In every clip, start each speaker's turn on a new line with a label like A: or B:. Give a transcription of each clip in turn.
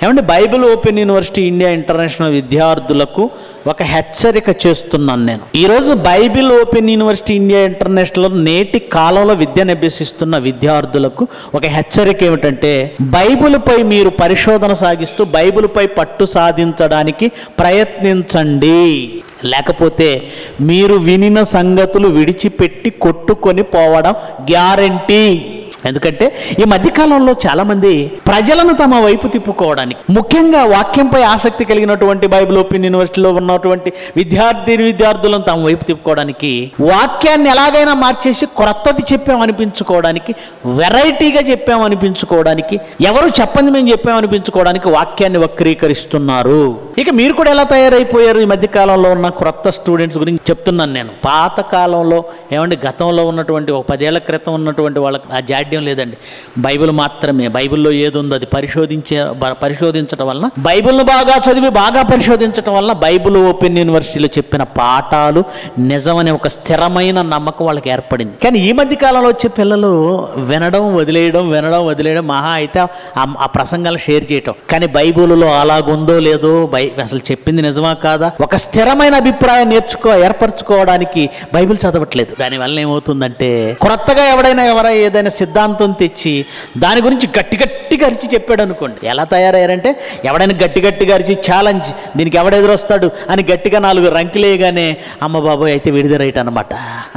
A: ఏమంటే Bible open university India international విద్యార్థులకు ఒక హెచ్చరిక చేస్తున్నాను నేను ఈరోజు Bible open university India international నేటి కాలంలో విద్యను అభ్యసిస్తున్న విద్యార్థులకు ఒక హెచ్చరిక ఏమిటంటే బైబిల్పై మీరు పరిశోధన సాగిస్తూ బైబిల్పై పట్టు సాధించడానికి ప్రయత్నించండి లేకపోతే మీరు వినిన సంగతులు విడిచిపెట్టి కొట్టుకొని పోవడం గ్యారంటీ ఎందుకంటే ఈ మధ్యకాలంలో చాలామంది ప్రజలను తమ వైపు తిప్పుకోవడానికి ముఖ్యంగా వాక్యంపై ఆసక్తి కలిగినటువంటి బైబిల్ ఓపెన్ యూనివర్సిటీలో ఉన్నటువంటి విద్యార్థి విద్యార్థులను తమ వైపు తిప్పుకోవడానికి వాక్యాన్ని ఎలాగైనా మార్చేసి క్రొత్తది చెప్పామనిపించుకోవడానికి వెరైటీగా చెప్పామనిపించుకోవడానికి ఎవరు చెప్పంది మేము చెప్పామనిపించుకోవడానికి వాక్యాన్ని వక్రీకరిస్తున్నారు ఇక మీరు కూడా ఎలా తయారైపోయారు ఈ మధ్యకాలంలో ఉన్న క్రొత్త స్టూడెంట్స్ గురించి చెప్తున్నాను నేను పాత కాలంలో ఏమండి గతంలో ఉన్నటువంటి ఒక పదేళ్ల క్రితం ఉన్నటువంటి వాళ్ళకి ఆ జాడ్యం లేదండి బైబిల్ మాత్రమే బైబిల్లో ఏది ఉందో అది పరిశోధించే బ- పరిశోధించడం వలన బైబిల్ను బాగా చదివి బాగా పరిశోధించడం వలన బైబిల్ ఓపెన్ యూనివర్సిటీలో చెప్పిన పాఠాలు నిజమనే ఒక స్థిరమైన నమ్మకం వాళ్ళకి ఏర్పడింది కానీ ఈ మధ్య కాలంలో వచ్చే పిల్లలు వినడం వదిలేయడం వినడం వదిలేయడం మహా అయితే ఆ ఆ ప్రసంగాలు షేర్ చేయటం కానీ బైబిల్లో అలాగుందో లేదో బై అసలు చెప్పింది నిజమా కాదా ఒక స్థిరమైన అభిప్రాయం నేర్చుకో ఏర్పరచుకోవడానికి బైబిల్ చదవట్లేదు దానివల్ల ఏమవుతుందంటే క్రొత్తగా ఎవడైనా ఎవరైనా ఏదైనా సిద్ధాంతం తెచ్చి దాని గురించి గట్టి గట్టిగా అరిచి చెప్పాడు అనుకోండి ఎలా తయారయ్యారంటే ఎవడైనా గట్టి గట్టిగా అరిచి ఛాలెంజ్ దీనికి ఎవడెదురొస్తాడు అని గట్టిగా నాలుగు రంకిలేయగానే అమ్మ బాబోయ్ అయితే విడిది రైట్ అనమాట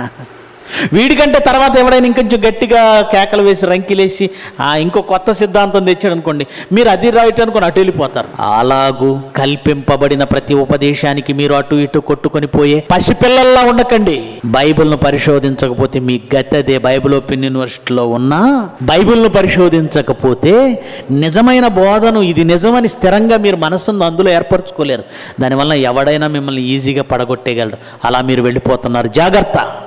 A: వీడికంటే తర్వాత ఎవడైనా ఇంకొంచెం గట్టిగా కేకలు వేసి రంకిలేసి ఆ ఇంకో కొత్త సిద్ధాంతం తెచ్చాడు అనుకోండి మీరు అది రైట్ అనుకుని అటు వెళ్ళిపోతారు అలాగూ కల్పింపబడిన ప్రతి ఉపదేశానికి మీరు అటు ఇటు కొట్టుకొని పోయే పసిపిల్లల్లా ఉండకండి బైబిల్ను పరిశోధించకపోతే మీ గతి అదే బైబిల్ ఓపెన్ యూనివర్సిటీలో ఉన్నా బైబిల్ను పరిశోధించకపోతే నిజమైన బోధను ఇది నిజమని స్థిరంగా మీరు మనస్సును అందులో ఏర్పరచుకోలేరు దానివల్ల ఎవడైనా మిమ్మల్ని ఈజీగా పడగొట్టేయగలడు అలా మీరు వెళ్ళిపోతున్నారు జాగ్రత్త